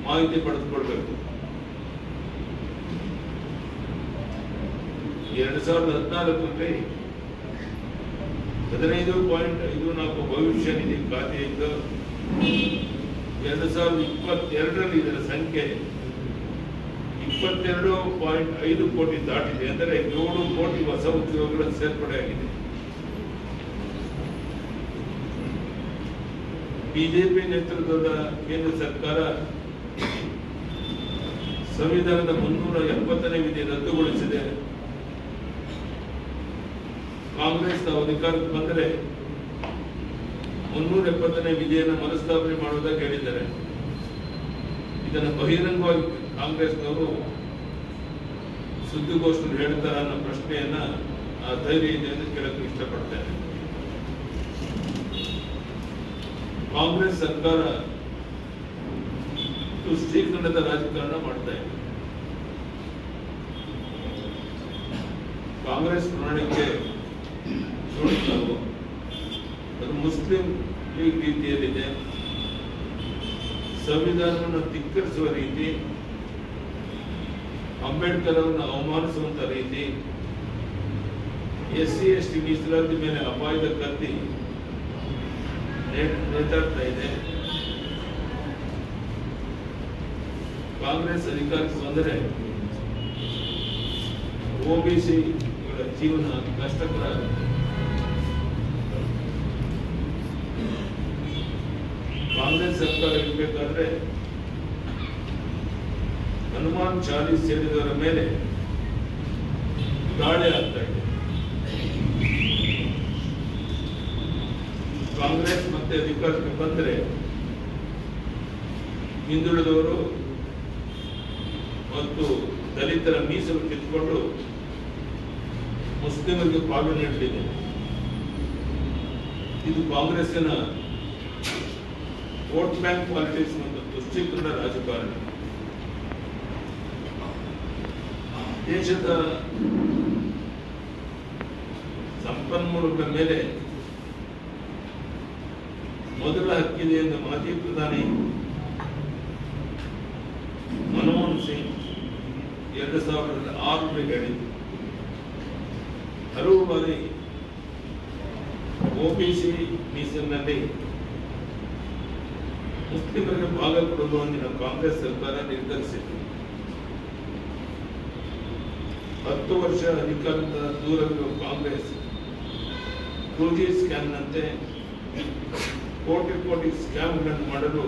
ಮಾಹಿತಿ ಪಡೆದುಕೊಳ್ಬೇಕು ಎರಡು ಸಾವಿರದ ಹದಿನಾಲ್ಕರಲ್ಲಿ ಹದಿನೈದು ಪಾಯಿಂಟ್ ಐದು ನಾಲ್ಕು ಭವಿಷ್ಯ ನಿಧಿ ಖಾತೆಯಿಂದ ಎರಡು ಸಾವಿರದ ಇಪ್ಪತ್ತೆರಡರಲ್ಲಿ ಇದರ ಸಂಖ್ಯೆ ಇಪ್ಪತ್ತೆರಡು ಪಾಯಿಂಟ್ ಐದು ಕೋಟಿ ದಾಟಿದೆ ಅಂದರೆ ಏಳು ಕೋಟಿ ಹೊಸ ಉದ್ಯೋಗಗಳ ಸೇರ್ಪಡೆಯಾಗಿದೆ ಬಿಜೆಪಿ ನೇತೃತ್ವದ ಕೇಂದ್ರ ಸರ್ಕಾರ ಸಂವಿಧಾನದ ಮುನ್ನೂರ ಎಪ್ಪತ್ತನೇ ವಿಧಿ ರದ್ದುಗೊಳಿಸಿದೆ ಕಾಂಗ್ರೆಸ್ ನಾವು ಅಧಿಕಾರಕ್ಕೆ ಬಂದರೆ ಮುನ್ನೂರ ಎಪ್ಪತ್ತನೇ ವಿಧಿಯನ್ನು ಮರುಸ್ಥಾಪನೆ ಮಾಡುವುದಾಗಿ ಹೇಳಿದ್ದಾರೆ ಇದನ್ನು ಬಹಿರಂಗವಾಗಿ ಕಾಂಗ್ರೆಸ್ನವರು ಸುದ್ದಿಗೋಷ್ಠಿಯಲ್ಲಿ ಹೇಳ್ತಾರೆ ಅನ್ನೋ ಪ್ರಶ್ನೆಯನ್ನ ಆ ಧೈರ್ಯ ಇದೆ ಎಂದು ಕೇಳಕ್ಕೆ ಇಷ್ಟಪಡ್ತೇನೆ ಕಾಂಗ್ರೆಸ್ ಸರ್ಕಾರ ತುಷ್ಟೀಕರಣದ ರಾಜಕಾರಣ ಮಾಡ್ತಾ ಇದೆ ಕಾಂಗ್ರೆಸ್ ಪ್ರಣಾಳಿಕೆ ನೋಡಿ ನಾವು ಅದು ಮುಸ್ಲಿಂ ಲೀಗ್ ರೀತಿಯಲ್ಲಿದೆ ಸಂವಿಧಾನವನ್ನು ಧಿಕ್ಕರಿಸುವ ರೀತಿ ಅಂಬೇಡ್ಕರ್ ಅವರನ್ನು ಅವಮಾನಿಸುವಂತ ರೀತಿ ಎಸ್ ಸಿ ಎಸ್ ಟಿ ಮೀಸಲಾತಿ ಮೇಲೆ ಅಪಾಯದ ಕತ್ತಿ ನೇ- ನೇತಾಡ್ತಾ ಇದೆ ಕಾಂಗ್ರೆಸ್ ಅಧಿಕಾರಕ್ಕೆ ಬಂದರೆ ಒಬಿಸಿ ಜೀವನ ಕಷ್ಟಕರ ಆಗುತ್ತೆ. ಕಾಂಗ್ರೆಸ್ ಸರ್ಕಾರ ಇರಬೇಕಾದ್ರೆ ಹನುಮಾನ್ ಚಾಲೀಸ್ ಸೇರಿದವರ ಮೇಲೆ ದಾಳಿ ಆಗ್ತಾ ಇದೆ ಕಾಂಗ್ರೆಸ್ ಮತ್ತೆ ಅಧಿಕಾರಕ್ಕೆ ಬಂದರೆ ಹಿಂದುಳಿದವರು ಮತ್ತು ದಲಿತರ ಮೀಸಲು ಕಿತ್ಕೊಂಡು ಮುಸ್ಲಿಮರಿಗೆ ಪಾಲು ನೀಡಲಿದೆ ಇದು ಕಾಂಗ್ರೆಸ್ಸಿನ ವೋಟ್ ಬ್ಯಾಂಕ್ ಪಾಲಿಟಿಕ್ಸ್ ಮತ್ತು ತುಷ್ಟೀಕರಣ ರಾಜಕಾರಣ ದೇಶದ ಸಂಪನ್ಮೂಲಗಳ ಮೇಲೆ ಮೊದಲ ಹಕ್ಕಿದೆ ಎಂದು ಮಾಜಿ ಪ್ರಧಾನಿ ಮನಮೋಹನ್ ಸಿಂಗ್ ಎರಡು ಸಾವಿರದ ಆರರಲ್ಲಿ ಹೇಳಿದ್ದು ಹಲವು ಬಾರಿ ಒಬಿಸಿ ಮೀಸಲಿನಲ್ಲಿ ಮುಸ್ಲಿಮರಿಗೆ ಭಾಗ ಕೊಡುವುದು ಅಂದಿನ ಕಾಂಗ್ರೆಸ್ ಸರ್ಕಾರ ನಿರ್ಧರಿಸಿತು ಹತ್ತು ವರ್ಷ ಅಧಿಕಾರದ ದೂರವಿರುವ ಕಾಂಗ್ರೆಸ್ ಟೂಜಿ ಸ್ಕ್ಯಾಮ್ನಂತೆ ಕೋಟಿ ಕೋಟಿ ಸ್ಕ್ಯಾಮ್ಗಳನ್ನು ಮಾಡಲು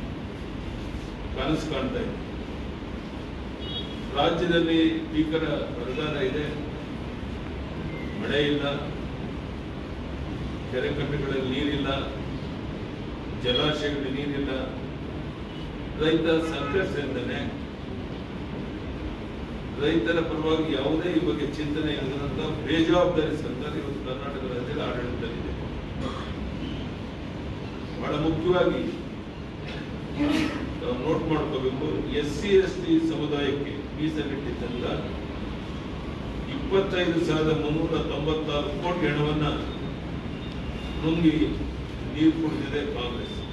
ಕನಸು ಕಾಣ್ತಾ ಇದೆ ರಾಜ್ಯದಲ್ಲಿ ಭೀಕರ ಬರಗಾಲ ಇದೆ ಮಳೆ ಇಲ್ಲ ಕೆರೆ ಕಟ್ಟೆಗಳಲ್ಲಿ ನೀರಿಲ್ಲ ಜಲಾಶಯಗಳಲ್ಲಿ ನೀರಿಲ್ಲ ರೈತ ಸಂಕಷ್ಟದಿಂದಲೇ ರೈತರ ಪರವಾಗಿ ಯಾವುದೇ ಈ ಬಗ್ಗೆ ಚಿಂತನೆ ಇಲ್ಲದಂತ ಬೇಜವಾಬ್ದಾರಿ ಸರ್ಕಾರ ಇವತ್ತು ಕರ್ನಾಟಕ ರಾಜ್ಯದ ಆಡಳಿತದಲ್ಲಿದೆ ಬಹಳ ಮುಖ್ಯವಾಗಿ ನಾವು ನೋಟ್ ಮಾಡ್ಕೋಬೇಕು ಎಸ್ ಸಿ ಎಸ್ ಟಿ ಸಮುದಾಯಕ್ಕೆ ಮೀಸಲಿಟ್ಟಿದ್ದಂತ ಇಪ್ಪತ್ತೈದು ಸಾವಿರದ ಮುನ್ನೂರ ತೊಂಬತ್ತಾರು ಕೋಟಿ ಹಣವನ್ನ ನುಂಗಿ ನೀರು ಕುಡಿದಿದೆ ಕಾಂಗ್ರೆಸ್